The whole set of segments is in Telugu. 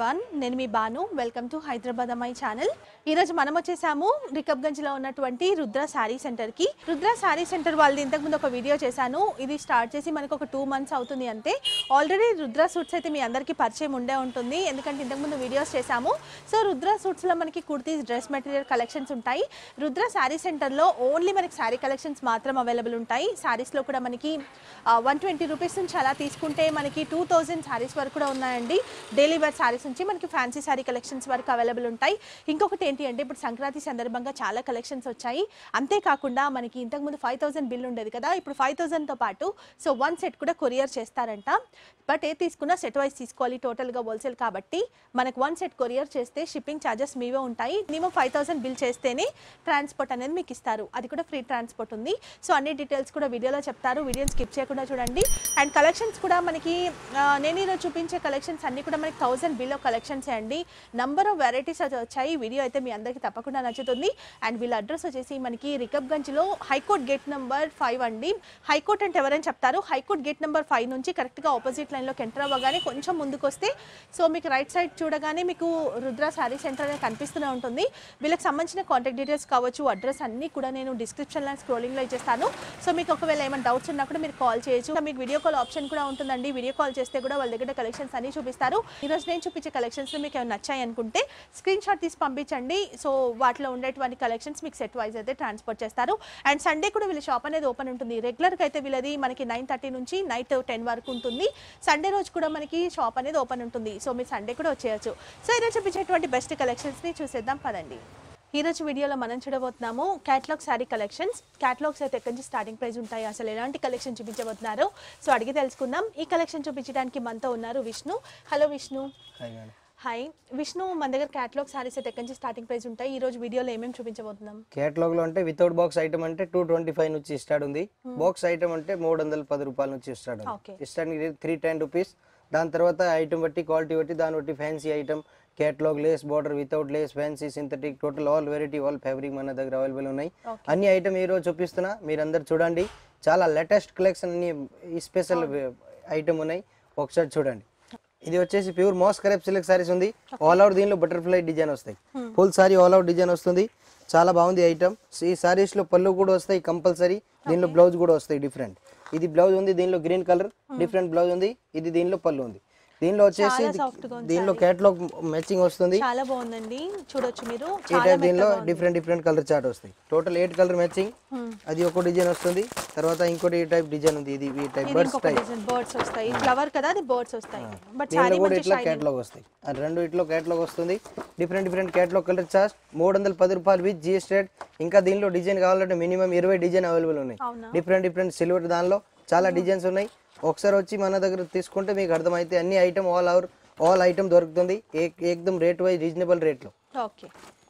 ఎవ్రీవన్ నేను మీ బాను వెల్కమ్ టు హైదరాబాద్ అమ్మాయి ఛానల్ ఈ రోజు మనం వచ్చేసాము రికబ్గంజ్ లో ఉన్నటువంటి రుద్ర శారీ సెంటర్ కి రుద్ర శారీ సెంటర్ వాళ్ళది ఇంతకు ముందు ఒక వీడియో చేశాను ఇది స్టార్ట్ చేసి మనకు ఒక టూ మంత్స్ అవుతుంది అంతే ఆల్రెడీ రుద్ర సూట్స్ అయితే మీ అందరికీ పరిచయం ఉండే ఉంటుంది ఎందుకంటే ఇంతకు ముందు వీడియోస్ చేశాము సో రుద్ర సూట్స్ లో మనకి కుర్తీస్ డ్రెస్ మెటీరియల్ కలెక్షన్స్ ఉంటాయి రుద్ర శారీ సెంటర్ లో ఓన్లీ మనకి శారీ కలెక్షన్స్ మాత్రం అవైలబుల్ ఉంటాయి శారీస్ లో కూడా మనకి వన్ ట్వంటీ రూపీస్ నుంచి అలా తీసుకుంటే మనకి టూ థౌజండ్ శారీస్ వరకు కూడా ఉన్నాయండి డైలీ వేర్ శారీస్ నుంచి మనకి ఫ్యాన్సీ శారీ కలెక్షన్స్ వరకు అవైలబుల్ ఉంటాయి ఇంకొకటి ఏంటి అంటే ఇప్పుడు సంక్రాంతి సందర్భంగా చాలా కలెక్షన్స్ వచ్చాయి అంతేకాకుండా మనకి ఇంతకుముందు ఫైవ్ థౌసండ్ బిల్ ఉండేది కదా ఇప్పుడు ఫైవ్ థౌసండ్తో పాటు సో వన్ సెట్ కూడా కొరియర్ చేస్తారంట బట్ ఏ తీసుకున్నా సెట్ వైజ్ తీసుకోవాలి టోటల్గా హోల్సేల్ కాబట్టి మనకు వన్ సెట్ కొరియర్ చేస్తే షిప్పింగ్ ఛార్జెస్ మీవే ఉంటాయి మినిమం ఫైవ్ థౌసండ్ బిల్ చేస్తేనే ట్రాన్స్పోర్ట్ అనేది మీకు ఇస్తారు అది కూడా ఫ్రీ ట్రాన్స్పోర్ట్ ఉంది సో అన్ని డీటెయిల్స్ కూడా వీడియోలో చెప్తారు వీడియోని స్కిప్ చేయకుండా చూడండి అండ్ కలెక్షన్స్ కూడా మనకి ఆ, నేను ఈరోజు చూపించే కలెక్షన్స్ అన్ని కూడా మనకి థౌసండ్ బిలో కలెక్షన్స్ అండి నంబర్ ఆఫ్ వెరైటీస్ అయితే వచ్చాయి వీడియో అయితే మీ అందరికీ తప్పకుండా నచ్చుతుంది అండ్ వీళ్ళ అడ్రస్ వచ్చేసి మనకి రికబ్గంజ్లో హైకోర్ట్ గేట్ నెంబర్ ఫైవ్ అండి హైకోర్ట్ అంటే ఎవరైనా చెప్తారు హైకోర్ట్ గేట్ నెంబర్ ఫైవ్ నుంచి కరెక్ట్గా ఆపోజిట్ లైన్లోకి ఎంటర్ అవ్వగానే కొంచెం ముందుకు వస్తే సో మీకు రైట్ సైడ్ చూడగానే మీకు రుద్ర శారీ సెంటర్ అనేది కనిపిస్తూనే ఉంటుంది వీళ్ళకి సంబంధించిన కాంటాక్ట్ డీటెయిల్స్ కావచ్చు అడ్రస్ అన్నీ కూడా నేను డిస్క్రిప్షన్లో స్క్రోలింగ్లో ఇచ్చేస్తాను సో మీకు ఒకవేళ ఏమైనా డౌట్స్ ఉన్నా కూడా మీరు కాల్ చేయొచ్చు ఇంకా మీకు వీడియో కాల్ ఆప్షన్ కూడా ఉంటుందండి వీడియో కాల్ చేస్తే కూడా వాళ్ళ దగ్గర కలెక్షన్స్ అన్ని చూపిస్తారు ఈరోజు నేను చూపించే కలెక్షన్స్ మీకు ఏమైనా నచ్చాయి అనుకుంటే స్క్రీన్ షాట్ తీసి పంపించండి సో వాటిలో ఉండేటువంటి కలెక్షన్స్ మీకు సెట్ వైజ్ అయితే ట్రాన్స్పోర్ట్ చేస్తారు అండ్ సండే కూడా వీళ్ళ షాప్ అనేది ఓపెన్ ఉంటుంది రెగ్యులర్గా అయితే వీళ్ళది మనకి నైన్ థర్టీ నుంచి నైట్ టెన్ వరకు ఉంటుంది సండే రోజు కూడా మనకి షాప్ అనేది ఓపెన్ ఉంటుంది సో మీరు సండే కూడా వచ్చేయచ్చు సో ఈరోజు చూపించేటువంటి బెస్ట్ కలెక్షన్స్ని చూసేద్దాం పదండి ఈరోజు వీడియోలో మనం చూడబోతున్నాము క్యాటలాగ్ శారీ కలెక్షన్స్ క్యాటలాగ్స్ అయితే ఎక్కడి నుంచి స్టార్టింగ్ ప్రైస్ ఉంటాయి అసలు ఎలాంటి కలెక్షన్ చూపించబోతున్నారు సో అడిగి తెలుసుకుందాం ఈ కలెక్షన్ చూపించడానికి మనతో ఉన్నారు Vishnu hello Vishnu hi madam hi Vishnu మన దగ్గర క్యాటలాగ్ శారీస్ అయితే ఎక్కడి నుంచి స్టార్టింగ్ ప్రైస్ ఉంటాయి ఈ రోజు వీడియోలో ఏమేమి చూపించబోతున్నాం కేటలాగ్ లో అంటే వితౌట్ బాక్స్ ఐటమ్ అంటే టూ ట్వంటీ ఫైవ్ నుంచి స్టార్ట్ ఉంది బాక్స్ ఐటమ్ అంటే మూడు వందల పది రూపాయల నుంచి స్టార్ట్ Okay. ఉంది స్టార్టింగ్ త్రీ టెన్ రూపీస్ దాని తర్వాత ఐటమ్ బట్టి క్వాలిటీ బట్టి దాన్ని బట్టి fancy item catalogue lace border without lace fancy synthetic total all variety all fabric మన దగ్గర అవైలబుల్ ఉన్నాయి Okay. అన్ని ఐటమ్ ఈ రోజు చూపిస్తున్నా మీరందరు చూడండి చాలా లేటెస్ట్ కలెక్షన్ అన్ని స్పెషల్ ఐటమ్ ఉన్నాయి ఒకసారి చూడండి ఇది వచ్చేసి pure moss crepe silk sarees ఉంది ఆల్ అవుట్ దీనిలో బటర్ఫ్లై డిజైన్ వస్తాయి full saree all out design వస్తుంది చాలా బాగుంది ఐటమ్ ఈ సారీస్ లో పళ్ళు కూడా వస్తాయి కంపల్సరీ దీనిలో బ్లౌజ్ కూడా వస్తాయి డిఫరెంట్ ఇది బ్లౌజ్ ఉంది దీనిలో గ్రీన్ కలర్ డిఫరెంట్ బ్లౌజ్ ఉంది ఇది దీనిలో పళ్ళు ఉంది దీనిలో వచ్చేసి చాలా ఇది- soft గా ఉంది దీనిలో కేటలాగ్ మ్యాచింగ్ వస్తుంది చాలా బాగుందండి చూడొచ్చు మీరు ఈ చాలా టైప్ దీనిలో డిఫరెంట్ డిఫరెంట్ కలర్ చార్ట్ వస్తాయి total eight colour matching Hmm. అది ఒక డిజైన్ వస్తుంది తర్వాత ఇంకోటి ఈ టైప్ డిజైన్ ఉంది ఇది ఈ టైప్ ఇది బర్డ్స్ ఇంకొక టైప్ డిజైన్ బర్డ్స్ వస్తాయి ఫ్లవర్ కదా అది బర్డ్స్ వస్తాయి బట్ దీనిలో శారీ కూడా మంచి ఇట్లా షైనింగ్ కేటలాగ్ వస్తాయి ఆ రెండు ఇట్లా కేటలాగ్ వస్తుంది different different catalogue colour chart మూడు వందల పది రూపాయలు విత్ జిఎస్టీ రేట్ ఇంకా దీనిలో డిజైన్ కావాలంటే మినిమం ఇరవై డిజైన్ అవైలబుల్ ఉన్నాయి అవునా డిఫరెంట్ డిఫరెంట్ సిల్వర్ దానిలో చాలా డిజైన్స్ ఉన్నాయి ఒకసారి వచ్చి మన దగ్గర తీసుకుంటే మీకు అర్థమైతే అన్ని item all our all item దొరుకుతుంది ఏక్ ఏకదమ్ రేట్ వైజ్ రీజనబుల్ రేట్లో ఓకే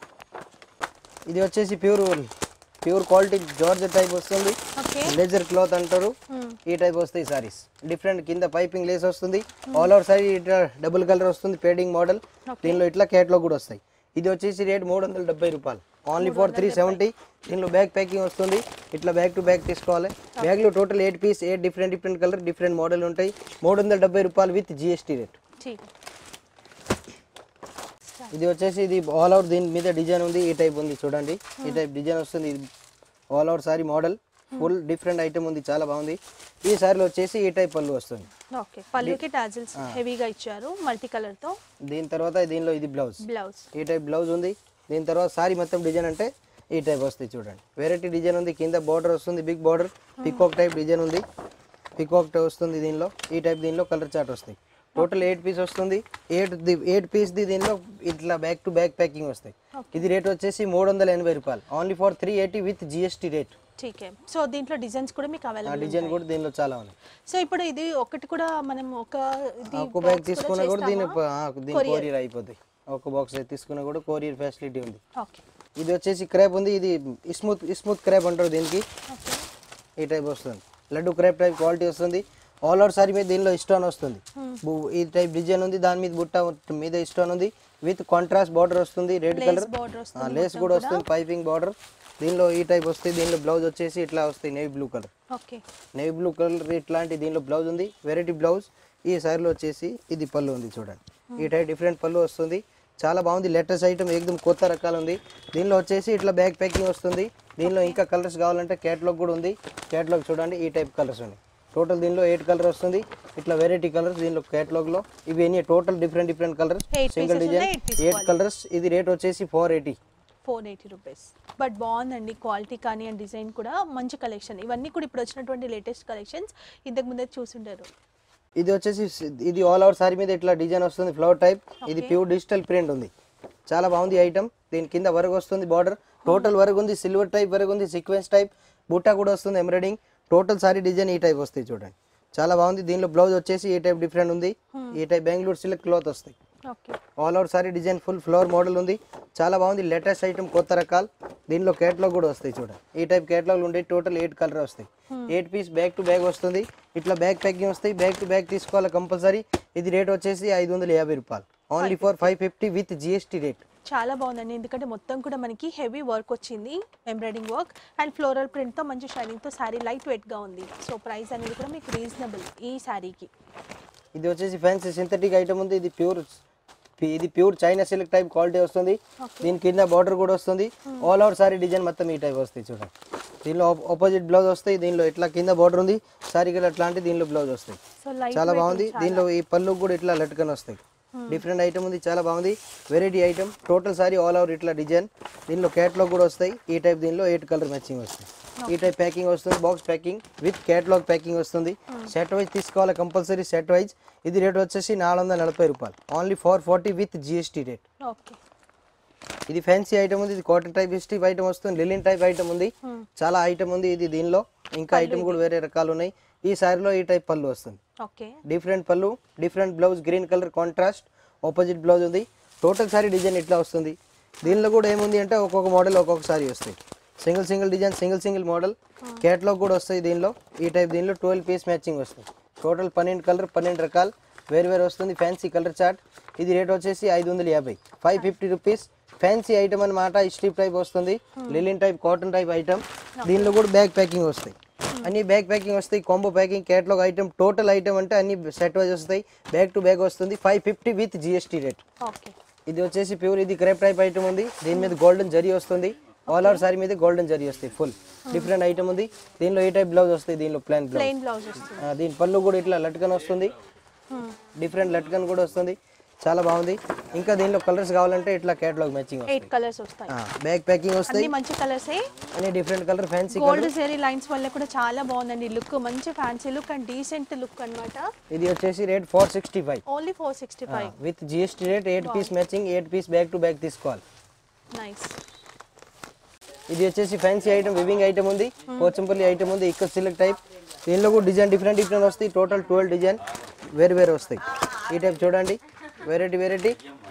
ఇది వచ్చేసి pure pure quality georgette type వస్తుంది ఓకే లెజర్ క్లాత్ అంటారు ఈ టైప్ వస్తాయి సారీస్ డిఫరెంట్ కింద పైపింగ్ లేస్ వస్తుంది ఆల్ ఓవర్ సారీ ఇట్లా డబుల్ కలర్ వస్తుంది పేడింగ్ మోడల్ దీనిలో ఇట్లా కేటలాగ్ కూడా వస్తాయి ఇది వచ్చేసి రేట్ మూడు వందల డెబ్బై రూపాయలు ఓన్లీ ఫర్ త్రీ సెవెంటీ దీనిలో బ్యాగ్ ప్యాకింగ్ వస్తుంది ఇట్లా బ్యాగ్ టు బ్యాగ్ తీసుకోవాలి బ్యాగ్లో total eight piece eight different different colour different model ఉంటాయి మూడు వందల డెబ్బై రూపాయలు విత్ జిఎస్టీ రేట్ ठीक ఇది వచ్చేసి ఇది ఆల్ అవుట్ దీని మీద డిజైన్ ఉంది ఈ టైప్ ఉంది చూడండి ఈ టైప్ డిజైన్ వస్తుంది ఇది all out saree model full different item ఉంది చాలా బాగుంది ఈ సారీలో వచ్చేసి ఈ టైప్ పళ్ళు వస్తుంది ఓకే పళ్ళుకి టాజిల్స్ హెవీగా ఇచ్చారు మల్టీ కలర్ తో దీని తర్వాత దీనిలో ఇది బ్లౌజ్ బ్లౌజ్ ఈ టైప్ బ్లౌజ్ ఉంది దీని తర్వాత సారీ మొత్తం డిజైన్ అంటే ఈ టైప్ వస్తుంది చూడండి వెరైటీ డిజైన్ ఉంది కింద బార్డర్ వస్తుంది big border peacock type design ఉంది పికాక్ వస్తుంది దీనిలో ఈ టైప్ దీనిలో కలర్ చార్ట్ వస్తాయి టోటల్ ఎయిట్ పీస్ వస్తుంది ఎయిట్ ది ఎయిట్ పీస్ ది దీనిలో ఇట్లా బ్యాక్ టు బ్యాక్ ప్యాకింగ్ వస్తాయి ఇది రేట్ వచ్చేసి మూడు వందల ఎనభై రూపాయలు only for three eighty with GST rate ठीक है సో దీంట్లో డిజైన్స్ కూడా మీకు ఆ అవైలబుల్ డిజైన్ కూడా దీనిలో చాలా ఉన్నాయి సో ఇప్పుడు ఇది ఒకటి కూడా మనం ఒక ఇది ఒక బ్యాగ్ తీసుకున్నా కూడా దీని ఆ, దీని కొరియర్ అయిపోతాయి ఒక బాక్స్ తీసుకున్నా కూడా కొరియర్ ఫెసిలిటీ ఉంది ఓకే ఇది వచ్చేసి క్రేప్ ఉంది ఇది స్మూత్ స్మూత్ క్రేప్ అంటారు దీనికి ఓకే ఈ టైప్ వస్తుంది లడ్డు క్రేప్ టైప్ క్వాలిటీ వస్తుంది ఆల్ అవుట్ సారీ మీద దీనిలో స్టోన్ వస్తుంది బు- ఈ టైప్ డిజైన్ ఉంది దాని మీద బుట్ట మీద స్టోన్ ఉంది విత్ కాంట్రాస్ట్ బార్డర్ వస్తుంది రెడ్ కలర్ బార్డర్ వస్తుంది లేస్ కూడా వస్తుంది పైపింగ్ బార్డర్ దీనిలో ఈ టైప్ వస్తుంది దీనిలో బ్లౌజ్ వచ్చేసి ఇట్లా వస్తాయి navy blue colour okay navy blue colour ఇట్లాంటి దీనిలో బ్లౌజ్ ఉంది వెరైటీ బ్లౌజ్ ఈ సారీలో వచ్చేసి ఇది పళ్ళు ఉంది చూడండి ఈ టైప్ డిఫరెంట్ పళ్ళు వస్తుంది చాలా బాగుంది లేటెస్ట్ ఐటమ్ ఏకదం కొత్త రకాలు ఉంది దీనిలో వచ్చేసి ఇట్లా బ్యాగ్ ప్యాకింగ్ వస్తుంది దీనిలో ఇంకా కలర్స్ కావాలంటే క్యాట్లాగ్ కూడా ఉంది క్యాట్లాగ్ చూడండి ఈ టైప్ కలర్స్ ఉన్నాయి టోటల్ దీనిలో ఎయిట్ కలర్ వస్తుంది ఇట్లా వెరైటీ కలర్స్ దీనిలో క్యాట్లాగ్ లో ఇవి ఎన్ని total different different colours Eight single pieces design ఉన్నాయి, eight ఎయిట్ కలర్స్ ఇది రేట్ వచ్చేసి four eighty four eighty rupees but బాగుందండి క్వాలిటీ కానీ అండ్ డిజైన్ కూడా మంచి కలెక్షన్ ఇవన్నీ కూడా ఇప్పుడు వచ్చినటువంటి లేటెస్ట్ కలెక్షన్స్ ఇంతకు ముందే చూసుంటారు ఇది వచ్చేసి సి- ఇది ఆల్ ఓవర్ సారీ మీద ఇట్లా డిజైన్ వస్తుంది ఫ్లవర్ టైప్ ఇది ప్యూర్ డిజిటల్ ప్రింట్ ఉంది చాలా బాగుంది ఐటమ్ దీని కింద వర్క్ వస్తుంది బార్డర్ టోటల్ వర్క్ ఉంది సిల్వర్ టైప్ వర్క్ ఉంది సీక్వెన్స్ టైప్ బూటా కూడా వస్తుంది ఎంబ్రాయిడింగ్ టోటల్ సారీ డిజైన్ ఈ టైప్ వస్తాయి చూడండి చాలా బాగుంది దీనిలో బ్లౌజ్ వచ్చేసి ఈ టైప్ డిఫరెంట్ ఉంది ఈ టైప్ బెంగళూరు సిల్క్ క్లాత్ వస్తాయి okay all over sari design full flower model ఉంది చాలా బాగుంది లేటెస్ట్ ఐటమ్ కొత్త రకాలు దీనిలో కేటలాగ్ కూడా వస్తాయి చూడండి ఈ టైప్ కేటలాగ్ ఉండే టోటల్ ఎయిట్ కలర్ వస్తాయి eight piece bag to bag వస్తుంది ఇట్లా బ్యాగ్ ప్యాకింగ్ వస్తాయి బ్యాగ్ టు బ్యాగ్ తీసుకోవాలి కంపల్సరీ ఇది రేట్ వచ్చేసి ఐదు వందల యాభై రూపాయలు only for five fifty with GST rate చాలా బాగుందండి ఎందుకంటే మొత్తం కూడా మనకి హెవీ వర్క్ వచ్చింది ఎంబ్రాయిడింగ్ వర్క్ అండ్ ఫ్లోరల్ ప్రింట్తో మంచి షైనింగ్తో శారీ లైట్ వెయిట్గా ఉంది సో ప్రైస్ అనేది కూడా మీకు రీజనబుల్ ఈ శారీకి ఇది వచ్చేసి ఫ్యాన్సీ సింథటిక్ ఐటమ్ ఉంది ఇది ప్యూర్ ఇది pure China silk type quality వస్తుంది దీని కింద బార్డర్ కూడా వస్తుంది ఆల్ ఓవర్ సారీ డిజైన్ మొత్తం ఈ టైప్ వస్తాయి చూడండి దీనిలో ఆపోజిట్ బ్లౌజ్ వస్తాయి దీనిలో ఇట్లా కింద బార్డర్ ఉంది సారీ కూడా అట్లాంటి దీనిలో బ్లౌజ్ వస్తాయి సో లైట్ చాలా బాగుంది దీనిలో ఈ పళ్ళు కూడా ఇట్లా లట్కన్ వస్తాయి డిఫరెంట్ ఐటమ్ ఉంది చాలా బాగుంది variety item total sari all over ఇట్లా డిజైన్ దీనిలో క్యాట్లాగ్ కూడా వస్తాయి ఈ టైప్ దీనిలో ఎయిట్ కలర్ మ్యాచింగ్ వస్తాయి ఈ టైప్ ప్యాకింగ్ వస్తుంది box packing with catalogue packing వస్తుంది సెట్ వైజ్ తీసుకోవాలి కంపల్సరీ సెట్ వైజ్ ఇది రేట్ వచ్చేసి నాలుగు వందల నలభై రూపాయలు only four forty with GST rate okay ఇది ఫ్యాన్సీ ఐటమ్ ఉంది ఇది కాటన్ టైప్ స్టిఫ్ ఐటమ్ వస్తుంది లిలిన్ టైప్ ఐటమ్ ఉంది చాలా ఐటమ్ ఉంది ఇది దీనిలో ఇంకా ఐటమ్ కూడా వేరే రకాలు ఉన్నాయి ఈ సారీలో ఈ టైప్ పళ్ళు వస్తుంది ఓకే డిఫరెంట్ పళ్ళు different blouse green colour contrast opposite blouse ఉంది టోటల్ సారీ డిజైన్ ఇట్లా వస్తుంది దీనిలో కూడా ఏముంది అంటే ఒక్కొక్క మోడల్ ఒక్కొక్క సారీ వస్తాయి single single design single single model catalogue కూడా వస్తాయి దీనిలో ఈ టైప్ దీనిలో ట్వెల్వ్ పీస్ మ్యాచింగ్ వస్తుంది టోటల్ పన్నెండు కలర్ పన్నెండు రకాలు వేరు వేరు వస్తుంది ఫ్యాన్సీ కలర్ చార్ట్ ఇది రేట్ వచ్చేసి ఐదు వందల యాభై five fifty rupees fancy item అన్నమాట స్ట్రిప్ టైప్ వస్తుంది linen type cotton type item దీనిలో కూడా బ్యాగ్ ప్యాకింగ్ వస్తాయి అన్ని బ్యాగ్ ప్యాకింగ్ వస్తాయి combo packing catalogue item total item అంటే అన్ని సెట్ వైజ్ వస్తాయి బ్యాగ్ టు బ్యాగ్ వస్తుంది five fifty with GST rate okay ఇది వచ్చేసి ప్యూర్ ఇది క్రేప్ టైప్ ఐటమ్ ఉంది దీని మీద గోల్డెన్ జరీ వస్తుంది ఆల్ ఓవర్ సారీ మీద గోల్డెన్ జరీ వస్తాయి ఫుల్ డిఫరెంట్ ఐటమ్ ఉంది దీనిలో ఏ టైప్ బ్లౌజ్ వస్తాయి దీనిలో ప్లాన్ బ్లౌజ్ ప్లెయిన్ బ్లౌజ్ వస్తుంది దీని పళ్ళు కూడా ఇట్లా లట్కన్ వస్తుంది డిఫరెంట్ లట్కన్ కూడా వస్తుంది చాలా బాగుంది ఇంకా దీనిలో కలర్స్ కావాలంటే ఇట్లా కేటలాగ్ మ్యాచింగ్ ఎయిట్ కలర్స్ వస్తాయి బ్యాగ్ ప్యాకింగ్ వస్తాయి అన్ని మంచి కలర్సే అన్ని డిఫరెంట్ కలర్ ఫ్యాన్సీ గోల్డ్ జెరీ లైన్స్ వల్ల కూడా చాలా బాగుందండి లుక్ మంచి fancy look and decent look అన్నమాట ఇది వచ్చేసి rate four sixty five only four sixty five with GST rate eight piece matching eight piece bag to bag తీసుకోవాలి నైస్ ఇది వచ్చేసి ఫ్యాన్సీ ఐటమ్ వివింగ్ ఐటమ్ ఉంది పోచంపల్లి ఐటమ్ ఉంది ఇక్కడ సిల్క్ టైప్ దీనిలో కూడా డిజైన్ డిఫరెంట్ డిఫరెంట్ వస్తాయి టోటల్ ట్వెల్వ్ డిజైన్ వేరు వేరు వస్తాయి ఈ టైప్ చూడండి వెరైటీ వెరైటీ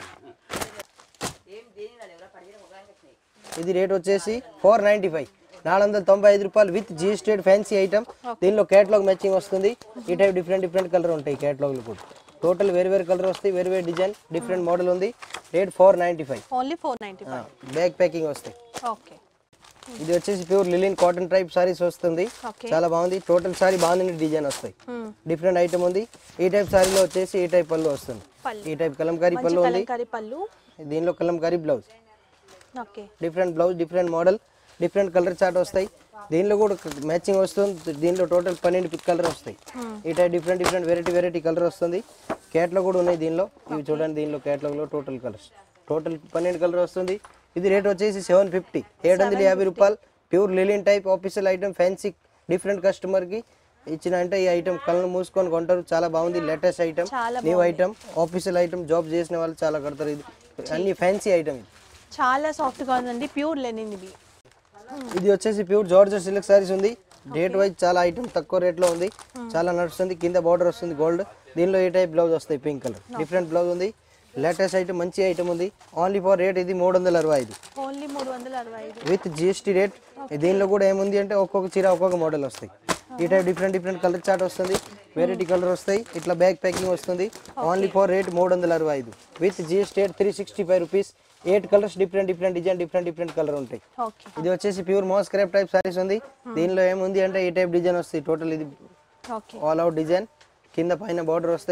ఇది రేట్ వచ్చేసి ఫోర్ నైంటీ ఫైవ్ నాలుగు వందల తొంభై ఐదు రూపాయలు విత్ జిఎస్టీ ఫ్యాన్సీ ఐటమ్ దీనిలో కేటలాగ్ మ్యాచింగ్ వస్తుంది ఈ టైప్ డిఫరెంట్ డిఫరెంట్ కలర్ ఉంటాయి కేటలాగ్లు కూడా టోటల్ వేరు వేరు కలర్ వస్తాయి వేరు వేరు డిజైన్ డిఫరెంట్ మోడల్ ఉంది rate four ninety five only four ninety five bag packing వస్తాయి ఓకే ఇది వచ్చేసి pure linen cotton type saris వస్తుంది ఓకే చాలా బాగుంది టోటల్ సారీ బాగుంది డిజైన్ వస్తాయి డిఫరెంట్ ఐటమ్ ఉంది ఈ టైప్ సారీలో వచ్చేసి ఈ టైప్ పళ్ళు వస్తుంది పళ్ళు ఈ టైప్ కలంకారీ మంచి పళ్ళు ఉంది కలంకారీ పళ్ళు దీనిలో Kalamkari blouse okay different blouse different model different colour chart వస్తాయి దీనిలో కూడా మ్యాచింగ్ వస్తుంది దీనిలో టోటల్ పన్నెండు కలర్ వస్తాయి ఈ type different different variety variety colour వస్తుంది క్యాట్లో కూడా ఉన్నాయి దీనిలో ఇవి చూడండి దీనిలో క్యాట్లాగ్లో టోటల్ కలర్స్ టోటల్ పన్నెండు కలర్ వస్తుంది ఇది రేట్ వచ్చేసి సెవెన్ ఫిఫ్టీ ఏడు వందల యాభై రూపాయలు pure linen type official item fancy different కస్టమర్కి ఇచ్చిన అంటే ఈ ఐటమ్ కళ్ళను మూసుకొని కొంటారు చాలా బాగుంది లేటెస్ట్ ఐటమ్ చాలా new item official item job చేసిన వాళ్ళు చాలా కడతారు ఇది అన్ని ఫ్యాన్సీ ఐటమ్ ఇది చాలా సాఫ్ట్గా ఉందండి ప్యూర్ లెనిన్ ఇది ఇది వచ్చేసి ప్యూర్ జార్జెట్ సిల్క్ సారీస్ ఉంది రేట్ వైజ్ చాలా ఐటమ్ తక్కువ రేట్లో ఉంది చాలా నడుస్తుంది కింద బార్డర్ వస్తుంది గోల్డ్ దీనిలో ఏ టైప్ బ్లౌజ్ వస్తాయి పింక్ కలర్ డిఫరెంట్ బ్లౌజ్ ఉంది లేటెస్ట్ ఐటమ్ మంచి ఐటమ్ ఉంది ఓన్లీ ఫర్ రేట్ ఇది మూడు వందల అరవై ఐదు ఓన్లీ మూడు వందల అరవై ఐదు విత్ జిఎస్టీ రేట్ దీనిలో కూడా ఏముంది అంటే ఒక్కొక్క చీర ఒక్కొక్క మోడల్ వస్తాయి ఈ type different different colour chart వస్తుంది వెరైటీ కలర్ వస్తాయి ఇట్లా బ్యాగ్ ప్యాకింగ్ వస్తుంది ఓన్లీ ఫర్ రేట్ మూడు వందల అరవై ఐదు with GST rate three sixty five rupees eight colours different different design different different colour ఉంటాయి ఓకే ఇది వచ్చేసి pure moss crepe type saris ఉంది దీనిలో ఏముంది అంటే ఈ టైప్ డిజైన్ వస్తాయి టోటల్ ఇది ఓకే ఆల్ అవుట్ డిజైన్ కింద పైన బార్డర్ వస్తాయి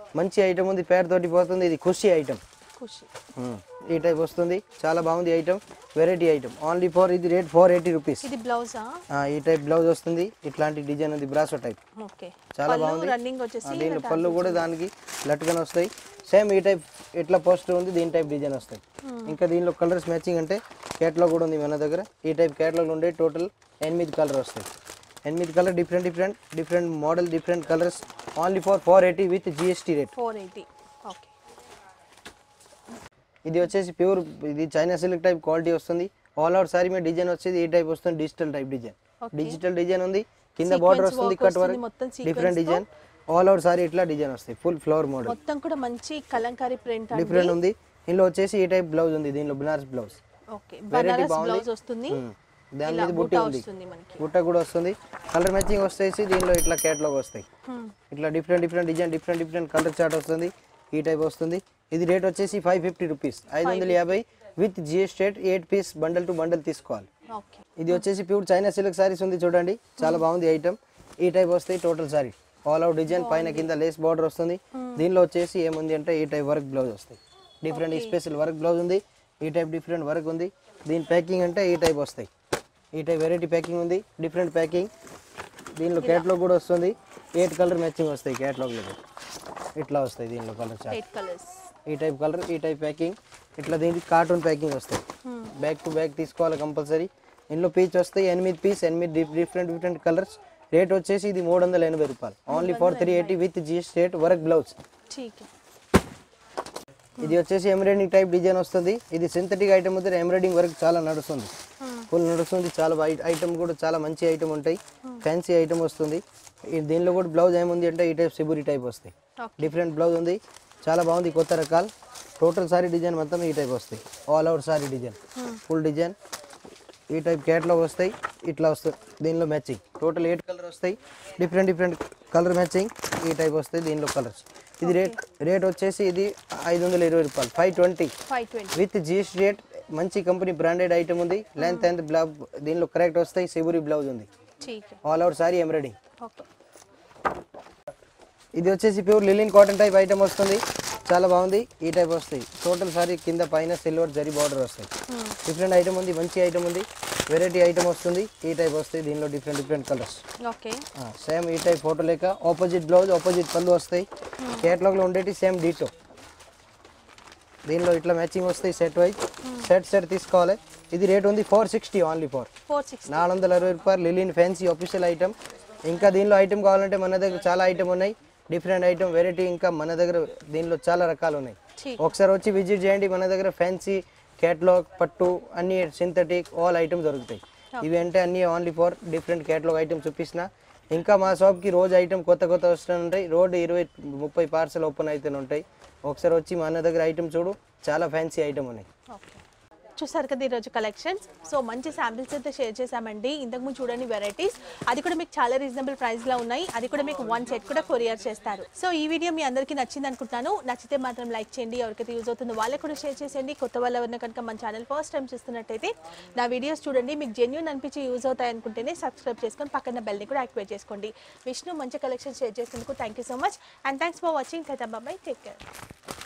మంచి ఐటమ్ ఉంది పేరు తోటి పోతుంది ఇది ఖుషి ఐటమ్ ఖుషి ఈ టైప్ వస్తుంది చాలా బాగుంది item variety item only for ఇది రేట్ ఫోర్ ఎయిటీ రూపీస్ ఇది బ్లౌజా ఈ టైప్ బ్లౌజ్ వస్తుంది ఇట్లాంటి డిజైన్ ఉంది బ్రాసో టైప్ ఓకే చాలా పళ్ళు బాగుంది. రన్నింగ్ వచ్చేసి ఆ, దీంట్లో పళ్ళు కూడా దానికి లట్కన్ వస్తాయి సేమ్ ఈ టైప్ ఎట్లా పోస్టర్ ఉంది దీని టైప్ డిజైన్ వస్తాయి ఇంకా దీనిలో కలర్స్ మ్యాచింగ్ అంటే క్యాటలాగ్ కూడా ఉంది మన దగ్గర ఈ టైప్ క్యాటలాగ్ ఉండే టోటల్ ఎనిమిది కలర్ వస్తాయి ఎనిమిది colour different different different model different colours only for four eighty with GST rate four eighty okay ఇది వచ్చేసి ప్యూర్ ఇది చైనా సిల్క్ టైప్ క్వాలిటీ వస్తుంది ఆల్ అవుట్ సారీ మీద డిజైన్ వచ్చేది ఈ టైప్ వస్తుంది digital type design digital design ఉంది కింద బార్డర్ Sequence వస్తుంది work కట్ వస్తుంది, వర్క్ మొత్తం sequence డిఫరెంట్ తో. డిజైన్ ఆల్ అవుట్ సారీ ఇట్లా డిజైన్ వస్తాయి ఫుల్ ఫ్లవర్ మోడల్ మొత్తం కూడా మంచి కలంకారీ ప్రింట్ అండి డిఫరెంట్ ఉంది ఇందులో వచ్చేసి ఈ టైప్ బ్లౌజ్ ఉంది దీనిలో Banaras blouse okay variety Banaras బాగుంది బ్లౌజ్ వస్తుంది దాని ఇలా మీద బూటా బుట్టి ఉంది వస్తుంది మనకి బుట్ట కూడా వస్తుంది కలర్ మ్యాచింగ్ వస్తేసి దీనిలో ఇట్లా క్యాట్లాగ్ వస్తాయి Hmm. ఇట్లా different different design different different colour chart వస్తుంది ఈ టైప్ వస్తుంది ఇది రేట్ వచ్చేసి ఫైవ్ ఫిఫ్టీ రూపీస్ ఐదు వందల యాభై with GST eight piece bundle to bundle తీసుకోవాలి ఓకే ఇది వచ్చేసి ప్యూర్ చైనా సిల్క్ సారీస్ ఉంది చూడండి చాలా బాగుంది ఐటమ్ ఈ టైప్ వస్తాయి total sari all out design పైన కింద లేస్ బార్డర్ వస్తుంది దీనిలో వచ్చేసి ఏముంది అంటే ఈ టైప్ వర్క్ బ్లౌజ్ వస్తాయి డిఫరెంట్ స్పెషల్ వర్క్ బ్లౌజ్ ఉంది ఈ టైప్ డిఫరెంట్ వర్క్ ఉంది దీని ప్యాకింగ్ అంటే ఈ టైప్ వస్తాయి ఈ టైప్ వెరైటీ ప్యాకింగ్ ఉంది డిఫరెంట్ ప్యాకింగ్ దీనిలో క్యాట్లాగ్ కూడా వస్తుంది ఎయిట్ కలర్ మ్యాచింగ్ వస్తాయి క్యాట్లాగ్లో ఇట్లా వస్తాయి దీనిలో కలర్ చార్ట్ ఎయిట్ కలర్స్ ఈ టైప్ కలర్ ఈ టైప్ ప్యాకింగ్ ఇట్లా దీనికి కార్టూన్ ప్యాకింగ్ వస్తాయి బ్యాక్ టు బ్యాక్ తీసుకోవాలి కంపల్సరీ ఇందులో పీచ్ వస్తాయి ఎనిమిది పీస్ ఎనిమిది డిఫరెంట్ డిఫరెంట్ కలర్స్ రేట్ వచ్చేసి ఇది మూడు వందల ఎనభై రూపాయలు only for three eighty with GST rate work blouse ठीक है ఇది వచ్చేసి ఎంబ్రాయిడింగ్ టైప్ డిజైన్ వస్తుంది ఇది సింథటిక్ ఐటమ్ ఉంది ఎంబ్రాయిడింగ్ వర్క్ చాలా నడుస్తుంది ఫుల్ నడుస్తుంది చాలా ఐటమ్ కూడా చాలా మంచి ఐటమ్ ఉంటాయి ఫ్యాన్సీ ఐటమ్ వస్తుంది ఈ దీనిలో కూడా బ్లౌజ్ ఏముంది అంటే ఈ టైప్ సిబురి టైప్ వస్తాయి ఓకే డిఫరెంట్ బ్లౌజ్ ఉంది చాలా బాగుంది కొత్త రకాలు టోటల్ సారీ డిజైన్ మొత్తం ఈ టైప్ వస్తాయి all out sari design full design ఈ టైప్ క్యాట్లాగ్ వస్తాయి ఇట్లా వస్తాయి దీనిలో మ్యాచింగ్ టోటల్ ఎయిట్ కలర్ వస్తాయి డిఫరెంట్ డిఫరెంట్ కలర్ మ్యాచింగ్ ఈ టైప్ వస్తాయి దీనిలో కలర్స్ ఇది రేట్ రేట్ వచ్చేసి ఇది ఐదు వందల ఇరవై రూపాయలు five twenty five twenty with GST rate మంచి కంపెనీ బ్రాండెడ్ ఐటమ్ ఉంది లెంత్ అండ్ బ్లౌజ్ దీనిలో కరెక్ట్ వస్తాయి సిబురి బ్లౌజ్ ఉంది ठीक है all out sari embroidering okay ఇది వచ్చేసి pure linen cotton type item వస్తుంది చాలా బాగుంది ఈ టైప్ వస్తాయి టోటల్ సారీ కింద పైన సిల్వర్ జరీ బార్డర్ వస్తాయి డిఫరెంట్ ఐటమ్ ఉంది మంచి ఐటమ్ ఉంది వెరైటీ ఐటమ్ వస్తుంది ఈ టైప్ వస్తాయి దీనిలో different different colours okay same ఈ టైప్ ఫోటో లేక ఆపోజిట్ బ్లౌజ్ ఆపోజిట్ పళ్ళు వస్తాయి కేటలాగ్లో ఉండేటి సేమ్ డీటో దీనిలో ఇట్లా మ్యాచింగ్ వస్తాయి సెట్ వైజ్ సెట్ సెట్ తీసుకోవాలి ఇది రేట్ ఉంది four sixty only four four six నాలుగు వందల అరవై రూపాయలు లిలిన్ ఫ్యాన్సీ ఆఫీషియల్ ఐటమ్ ఇంకా దీనిలో ఐటమ్ కావాలంటే మన దగ్గర చాలా ఐటమ్ ఉన్నాయి డిఫరెంట్ ఐటమ్ వెరైటీ ఇంకా మన దగ్గర దీనిలో చాలా రకాలు ఉన్నాయి ठीक ఒకసారి వచ్చి విజిట్ చేయండి మన దగ్గర ఫ్యాన్సీ క్యాటలాగ్ పట్టు అన్ని సింథటిక్ ఆల్ ఐటమ్ దొరుకుతాయి ఇవి అంటే అన్ని only for different catalogue item చూపిస్తున్నా ఇంకా మా షాప్కి రోజు ఐటమ్ కొత్త కొత్త వస్తూ ఉంటాయి రోడ్ ఇరవై ముప్పై పార్సల్ ఓపెన్ అయితేనే ఉంటాయి ఒకసారి వచ్చి మన దగ్గర ఐటమ్ చూడు చాలా ఫ్యాన్సీ ఐటమ్ ఉన్నాయి ఓకే చూసారు కదా ఈరోజు కలెక్షన్స్ సో మంచి శాంపిల్స్ అయితే షేర్ చేశామండి ఇంతకుముందు చూడండి వెరైటీస్ అది కూడా మీకు చాలా రీజనబుల్ ప్రైస్లో ఉన్నాయి అది కూడా మీకు వన్ సెట్ కూడా కొరియర్ చేస్తారు సో ఈ వీడియో మీ అందరికీ నచ్చింది అనుకుంటున్నాను నచ్చితే మాత్రం లైక్ చేయండి ఎవరికైతే యూజ్ అవుతుందో వాళ్ళకి కూడా షేర్ చేసేయండి కొత్త వాళ్ళు ఎవరైనా కనుక మన ఛానల్ ఫస్ట్ టైం చూస్తున్నట్టయితే నా వీడియోస్ చూడండి మీకు జెన్యున్ అనిపించి యూజ్ అవుతాయి అనుకుంటేనే సబ్స్క్రైబ్ చేసుకొని పక్కన బెల్ని కూడా యాక్టివేట్ చేసుకోండి విష్ణు మంచి కలెక్షన్ షేర్ చేసినందుకు thank you so much and thanks for watching కదా బాబాయ్ టేక్ కేర్